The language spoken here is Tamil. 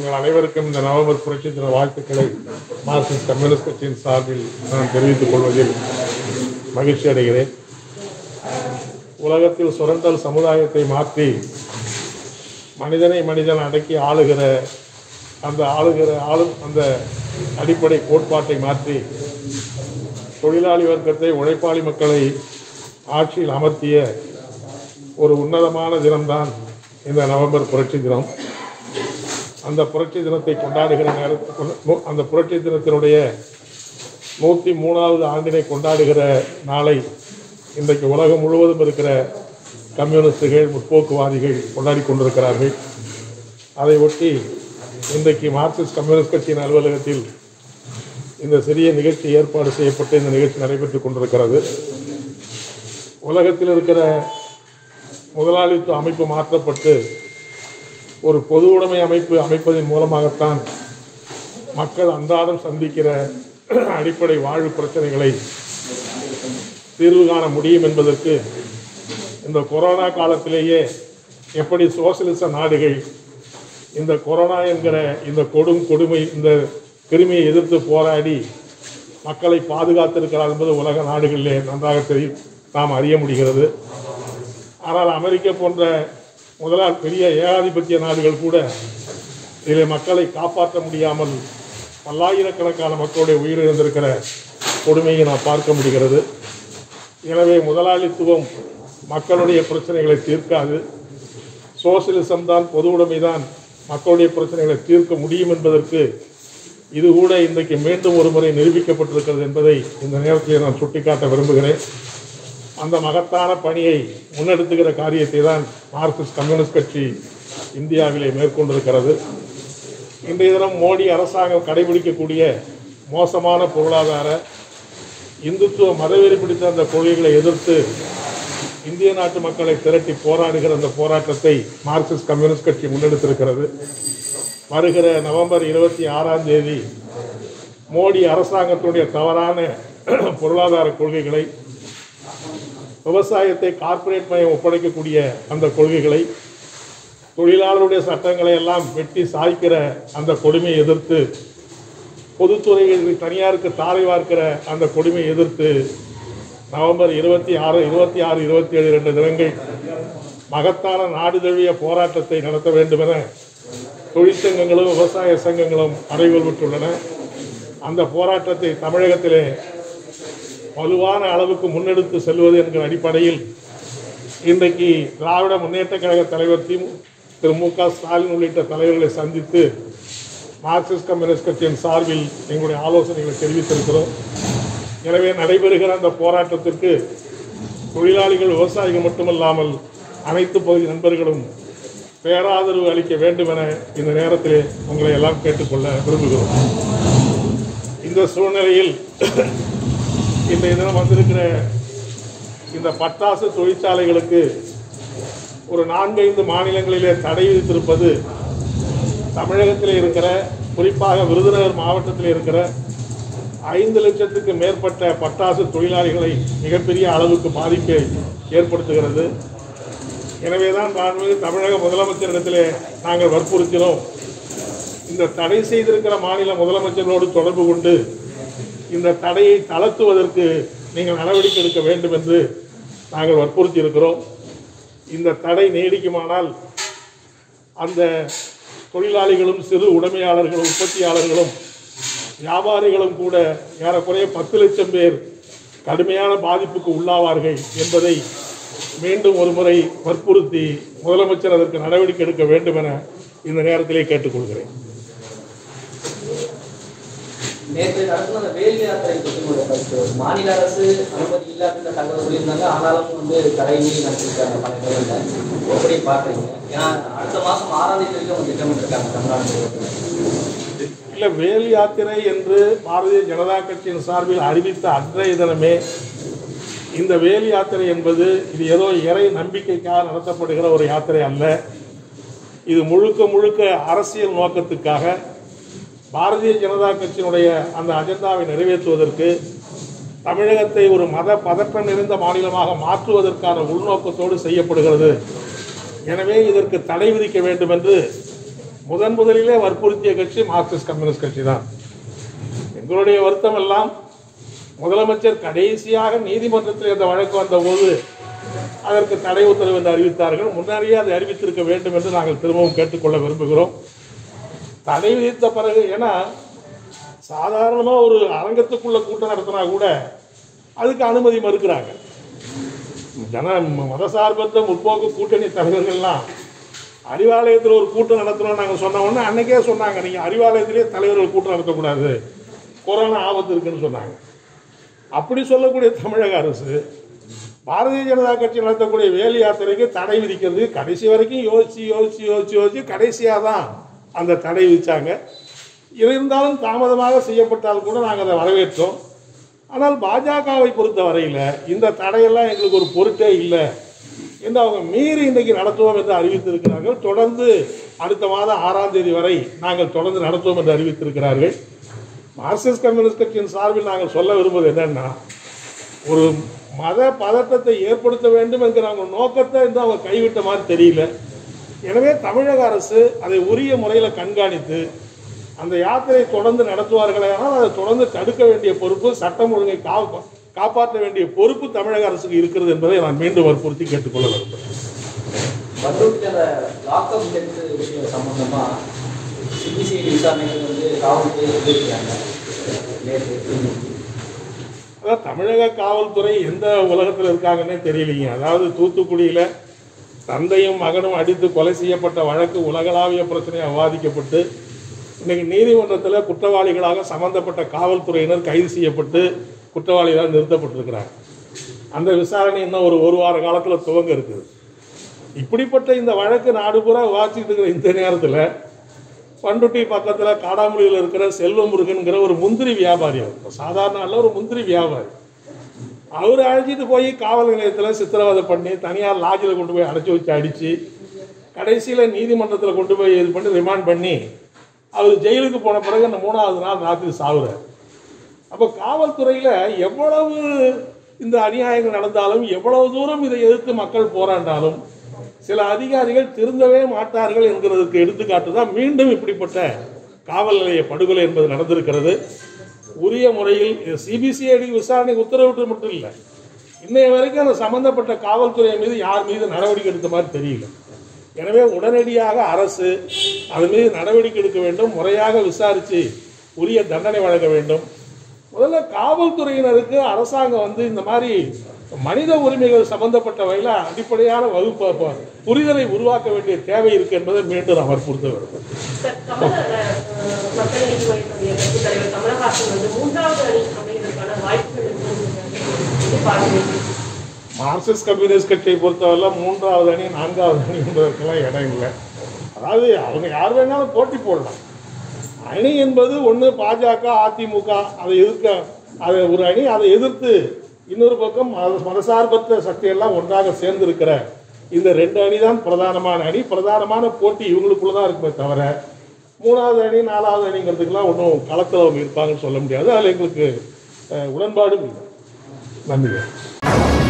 உங்கள் அனைவருக்கும் இந்த நவம்பர் புரட்சி தின வாழ்த்துக்களை மார்க்சிஸ்ட் கம்யூனிஸ்ட் கட்சியின் சார்பில் நான் தெரிவித்துக் கொள்வதில் மகிழ்ச்சி அடைகிறேன் உலகத்தில் சுரண்டல் சமுதாயத்தை மாற்றி மனிதனை மனிதன் அடக்கி ஆளுகிற அந்த ஆளுகிற ஆளும் அந்த அடிப்படை கோட்பாட்டை மாற்றி தொழிலாளி வர்க்கத்தை உழைப்பாளி மக்களை ஆட்சியில் அமர்த்திய ஒரு உன்னதமான தினம்தான் இந்த நவம்பர் புரட்சி தினம் அந்த புரட்சி தினத்தை கொண்டாடுகிற நேரத்தில் அந்த புரட்சி தினத்தினுடைய நூற்றி மூணாவது ஆண்டினை கொண்டாடுகிற நாளை இன்றைக்கு உலகம் முழுவதும் இருக்கிற கம்யூனிஸ்டுகள் முற்போக்குவாதிகள் கொண்டாடி கொண்டிருக்கிறார்கள் அதை ஒட்டி இன்றைக்கு மார்க்சிஸ்ட் கம்யூனிஸ்ட் கட்சியின் அலுவலகத்தில் இந்த சிறிய நிகழ்ச்சி ஏற்பாடு செய்யப்பட்டு இந்த நிகழ்ச்சி நடைபெற்றுக் கொண்டிருக்கிறது உலகத்தில் இருக்கிற முதலாளித்துவ அமைப்பு மாற்றப்பட்டு ஒரு பொது உடைமை அமைப்பு அமைப்பதன் மூலமாகத்தான் மக்கள் அன்றாடம் சந்திக்கிற அடிப்படை வாழ்வு பிரச்சனைகளை தீர்வு காண முடியும் என்பதற்கு இந்த கொரோனா காலத்திலேயே எப்படி சோசியலிச நாடுகள் இந்த கொரோனா என்கிற இந்த கொடும் கொடுமை இந்த கிருமியை எதிர்த்து போராடி மக்களை பாதுகாத்திருக்கிறார் என்பது உலக நாடுகளிலே நன்றாக தெரியும் நாம் அறிய முடிகிறது ஆனால் அமெரிக்க போன்ற முதலாள் பெரிய ஏகாதிபத்திய நாடுகள் கூட இதில் மக்களை காப்பாற்ற முடியாமல் பல்லாயிரக்கணக்கான மக்களுடைய உயிரிழந்திருக்கிற கொடுமையை நாம் பார்க்க முடிகிறது எனவே முதலாளித்துவம் மக்களுடைய பிரச்சனைகளை தீர்க்காது சோசியலிசம் தான் பொது உடைமை தான் மக்களுடைய பிரச்சனைகளை தீர்க்க முடியும் என்பதற்கு இது கூட இன்றைக்கு மீண்டும் ஒரு முறை நிரூபிக்கப்பட்டிருக்கிறது என்பதை இந்த நேரத்தில் நான் சுட்டிக்காட்ட விரும்புகிறேன் அந்த மகத்தான பணியை முன்னெடுத்துகிற காரியத்தை தான் மார்க்சிஸ்ட் கம்யூனிஸ்ட் கட்சி இந்தியாவிலே மேற்கொண்டிருக்கிறது இன்றைய தினம் மோடி அரசாங்கம் கடைபிடிக்கக்கூடிய மோசமான பொருளாதார இந்துத்துவ மதவெறி பிடித்த அந்த கொள்கைகளை எதிர்த்து இந்திய நாட்டு மக்களை திரட்டி போராடுகிற அந்த போராட்டத்தை மார்க்சிஸ்ட் கம்யூனிஸ்ட் கட்சி முன்னெடுத்திருக்கிறது வருகிற நவம்பர் இருபத்தி ஆறாம் தேதி மோடி அரசாங்கத்துடைய தவறான பொருளாதார கொள்கைகளை விவசாயத்தை கார்ப்பரேட் மயம் ஒப்படைக்கக்கூடிய அந்த கொள்கைகளை தொழிலாளருடைய சட்டங்களை எல்லாம் வெட்டி சாய்க்கிற அந்த கொடுமையை எதிர்த்து பொதுத்துறைகளில் தனியாருக்கு தாரை வார்க்கிற அந்த கொடுமையை எதிர்த்து நவம்பர் இருபத்தி ஆறு இருபத்தி ஆறு இருபத்தி ஏழு ரெண்டு தினங்கள் மகத்தான நாடு தழுவிய போராட்டத்தை நடத்த வேண்டும் என தொழிற்சங்கங்களும் விவசாய சங்கங்களும் அறைகோல் விட்டுள்ளன அந்த போராட்டத்தை தமிழகத்திலே வலுவான அளவுக்கு முன்னெடுத்து செல்வது என்கிற அடிப்படையில் இன்றைக்கு திராவிட முன்னேற்ற கழக தலைவர் திமு திரு மு க ஸ்டாலின் உள்ளிட்ட தலைவர்களை சந்தித்து மார்க்சிஸ்ட் கம்யூனிஸ்ட் கட்சியின் சார்பில் எங்களுடைய ஆலோசனைகளை தெரிவித்திருக்கிறோம் எனவே நடைபெறுகிற அந்த போராட்டத்திற்கு தொழிலாளிகள் விவசாயிகள் மட்டுமல்லாமல் அனைத்து பகுதி நண்பர்களும் பேராதரவு அளிக்க வேண்டும் என இந்த நேரத்திலே உங்களை எல்லாம் கேட்டுக்கொள்ள விரும்புகிறோம் இந்த சூழ்நிலையில் இன்றைய தினம் வந்திருக்கிற இந்த பட்டாசு தொழிற்சாலைகளுக்கு ஒரு நான்கைந்து மாநிலங்களிலே தடை விதித்திருப்பது தமிழகத்தில் இருக்கிற குறிப்பாக விருதுநகர் மாவட்டத்தில் இருக்கிற ஐந்து லட்சத்துக்கு மேற்பட்ட பட்டாசு தொழிலாளிகளை மிகப்பெரிய அளவுக்கு பாதிப்பை ஏற்படுத்துகிறது எனவேதான் மாண்புமிகு தமிழக முதலமைச்சரிடத்திலே நாங்கள் வற்புறுத்தினோம் இந்த தடை செய்திருக்கிற மாநில முதலமைச்சர்களோடு தொடர்பு கொண்டு இந்த தடையை தளர்த்துவதற்கு நீங்கள் நடவடிக்கை எடுக்க வேண்டும் என்று நாங்கள் வற்புறுத்தி இருக்கிறோம் இந்த தடை நீடிக்குமானால் அந்த தொழிலாளிகளும் சிறு உடைமையாளர்களும் உற்பத்தியாளர்களும் வியாபாரிகளும் கூட ஏறக்குறைய பத்து லட்சம் பேர் கடுமையான பாதிப்புக்கு உள்ளாவார்கள் என்பதை மீண்டும் ஒரு முறை வற்புறுத்தி முதலமைச்சர் அதற்கு நடவடிக்கை எடுக்க வேண்டும் என இந்த நேரத்திலே கேட்டுக்கொள்கிறேன் நேற்று நடத்தின அந்த வேல் யாத்திரை பற்றி உங்களுடைய கருத்து மாநில அரசு அனுமதி இல்லாத தகவல் சொல்லியிருந்தாங்க ஆனாலும் வந்து கடை மீறி நடத்திருக்காங்க பல இடங்கள்ல எப்படி பார்க்குறீங்க ஏன்னா அடுத்த மாதம் ஆறாம் தேதி வரைக்கும் அவங்க திட்டமிட்டிருக்காங்க தமிழ்நாடு இல்லை வேல் யாத்திரை என்று பாரதிய ஜனதா கட்சியின் சார்பில் அறிவித்த அன்றைய தினமே இந்த வேல் யாத்திரை என்பது இது ஏதோ இறை நம்பிக்கைக்காக நடத்தப்படுகிற ஒரு யாத்திரை அல்ல இது முழுக்க முழுக்க அரசியல் நோக்கத்துக்காக பாரதிய ஜனதா கட்சியினுடைய அந்த அஜெண்டாவை நிறைவேற்றுவதற்கு தமிழகத்தை ஒரு மத பதற்றம் நிறைந்த மாநிலமாக மாற்றுவதற்கான உள்நோக்கத்தோடு செய்யப்படுகிறது எனவே இதற்கு தடை விதிக்க வேண்டும் என்று முதன் முதலிலே வற்புறுத்திய கட்சி மார்க்சிஸ்ட் கம்யூனிஸ்ட் கட்சி தான் எங்களுடைய வருத்தம் எல்லாம் முதலமைச்சர் கடைசியாக நீதிமன்றத்தில் இந்த வழக்கு வந்தபோது அதற்கு தடை உத்தரவு என்று அறிவித்தார்கள் முன்னாடியே அதை அறிவித்திருக்க வேண்டும் என்று நாங்கள் திரும்பவும் கேட்டுக்கொள்ள விரும்புகிறோம் தடை விதித்த பிறகு ஏன்னா சாதாரணமாக ஒரு அரங்கத்துக்குள்ள கூட்டம் நடத்தினா கூட அதுக்கு அனுமதி மறுக்கிறாங்க ஜன மதசார்பற்ற முற்போக்கு கூட்டணி தலைவர்கள்லாம் அறிவாலயத்தில் ஒரு கூட்டம் நடத்தணும் நாங்கள் சொன்ன உடனே அன்னைக்கே சொன்னாங்க நீங்கள் அறிவாலயத்திலே தலைவர்கள் கூட்டம் நடத்தக்கூடாது கொரோனா ஆபத்து இருக்குன்னு சொன்னாங்க அப்படி சொல்லக்கூடிய தமிழக அரசு பாரதிய ஜனதா கட்சி நடத்தக்கூடிய வேலு யாத்திரைக்கு தடை விதிக்கிறது கடைசி வரைக்கும் யோசிச்சு யோசிச்சு யோசிச்சு யோசிச்சு கடைசியாக தான் அந்த தடை விதிச்சாங்க இருந்தாலும் தாமதமாக செய்யப்பட்டால் கூட நாங்கள் அதை வரவேற்றோம் ஆனால் பாஜகவை பொறுத்த வரையில் இந்த தடையெல்லாம் எங்களுக்கு ஒரு பொருட்டே இல்லை என்று அவங்க மீறி இன்றைக்கு நடத்துவோம் என்று அறிவித்திருக்கிறார்கள் தொடர்ந்து அடுத்த மாதம் ஆறாம் தேதி வரை நாங்கள் தொடர்ந்து நடத்துவோம் என்று அறிவித்திருக்கிறார்கள் மார்க்சிஸ்ட் கம்யூனிஸ்ட் கட்சியின் சார்பில் நாங்கள் சொல்ல விரும்புவது என்னன்னா ஒரு மத பதட்டத்தை ஏற்படுத்த வேண்டும் என்கிற அவங்க நோக்கத்தை வந்து அவங்க கைவிட்ட மாதிரி தெரியல எனவே தமிழக அரசு அதை உரிய முறையில் கண்காணித்து அந்த யாத்திரை தொடர்ந்து நடத்துவார்களே ஆனால் அதை தொடர்ந்து தடுக்க வேண்டிய பொறுப்பு சட்டம் ஒழுங்கை கா- காப்பாற்ற வேண்டிய பொறுப்பு தமிழக அரசுக்கு இருக்கிறது என்பதை நான் மீண்டும் வற்புறுத்தி கேட்டுக்கொள்ள விரும்புகிறேன் பண்ருட்டில் அந்த லாக்அப் டெத் விஷயம் சம்பந்தமா சிபிசிஐடி விசாரணைகள் வந்து காவல்துறை எழுதியிருக்காங்க நேற்று இன்னைக்கு. அதான் தமிழக காவல்துறை எந்த உலகத்தில் இருக்காங்கன்னே தெரியலைங்க அதாவது தூத்துக்குடியில் தந்தையும் மகனும் அடித்து கொலை செய்யப்பட்ட வழக்கு உலகளாவிய பிரச்சனையாக விவாதிக்கப்பட்டு இன்னைக்கு நீதிமன்றத்தில் குற்றவாளிகளாக சம்பந்தப்பட்ட காவல்துறையினர் கைது செய்யப்பட்டு குற்றவாளிகளாக நிறுத்தப்பட்டிருக்கிறாங்க அந்த விசாரணை இன்னும் ஒரு ஒரு வார காலத்தில் துவங்க இருக்குது இப்படிப்பட்ட இந்த வழக்கு நாடு பூரா விவாதிச்சுட்டு இருக்கிற இந்த நேரத்தில் பண்ருட்டி பக்கத்தில் காடாமொழியில் இருக்கிற செல்வ முருகன்கிற ஒரு முந்திரி வியாபாரி அவர் சாதாரண ஆள்ல ஒரு முந்திரி வியாபாரி அவர் அழைச்சிட்டு போய் காவல் நிலையத்தில் சித்திரவதை பண்ணி தனியார் லாட்ஜில் கொண்டு போய் அடைச்சி வச்சு அடித்து கடைசியில் நீதிமன்றத்தில் கொண்டு போய் இது பண்ணி ரிமாண்ட் பண்ணி அவர் ஜெயிலுக்கு போன பிறகு அந்த மூணாவது நாள் ராத்திரி சாவுறார் அப்போ காவல்துறையில் எவ்வளவு இந்த அநியாயங்கள் நடந்தாலும் எவ்வளவு தூரம் இதை எதிர்த்து மக்கள் போராண்டாலும் சில அதிகாரிகள் திருந்தவே மாட்டார்கள் என்கிறதுக்கு எடுத்துக்காட்டு தான் மீண்டும் இப்படிப்பட்ட காவல் நிலைய படுகொலை என்பது நடந்திருக்கிறது உரிய முறையில் சிபிசிஐடி விசாரணை உத்தரவிட்டு மட்டும் இல்லை இன்னைய வரைக்கும் அந்த சம்பந்தப்பட்ட காவல்துறை மீது யார் மீது நடவடிக்கை எடுத்த மாதிரி தெரியல எனவே உடனடியாக அரசு அது மீது நடவடிக்கை எடுக்க வேண்டும் முறையாக விசாரித்து உரிய தண்டனை வழங்க வேண்டும் முதல்ல காவல்துறையினருக்கு அரசாங்கம் வந்து இந்த மாதிரி மனித உரிமைகள் சம்பந்தப்பட்ட வகையில் அடிப்படையான வகுப்பு ப- புரிதலை உருவாக்க வேண்டிய தேவை இருக்கு என்பதை மீண்டும் நான் வற்புறுத்த விரும்புகிறேன் சார், கமல அஹ், மக்கள் நீதி மய்யத்துடைய கட்சித் தலைவர் கமலஹாசன் வந்து மூன்றாவது அணி அமைவதற்கான வாய்ப்புகள் இருக்குன்னு பார்க்கிறீங்க மார்க்சிஸ்ட் கம்யூனிஸ்ட் கட்சியை பொறுத்தவரை மூன்றாவது அணி நான்காவது அணி என்பதற்கெல்லாம் இடம் இல்லை அதாவது அவங்க யார் வேணாலும் போட்டி போடலாம் அணி என்பது ஒன்று பாஜக அதிமுக அதை எதிர்க்க அதை ஒரு அணி அதை எதிர்த்து இன்னொரு பக்கம் மத- மதசார்பற்ற சக்தியெல்லாம் ஒன்றாக சேர்ந்திருக்கிற இந்த ரெண்டு அணி தான் பிரதானமான அணி பிரதானமான போட்டி இவங்களுக்குள்ள தான் இருக்குமே தவிர மூணாவது அணி நாலாவது அணிங்கிறதுக்கெல்லாம் ஒன்றும் களத்தில் அவங்க இருப்பாங்கன்னு சொல்ல முடியாது அதில் எங்களுக்கு அஹ், உடன்பாடும் இல்லை நன்றி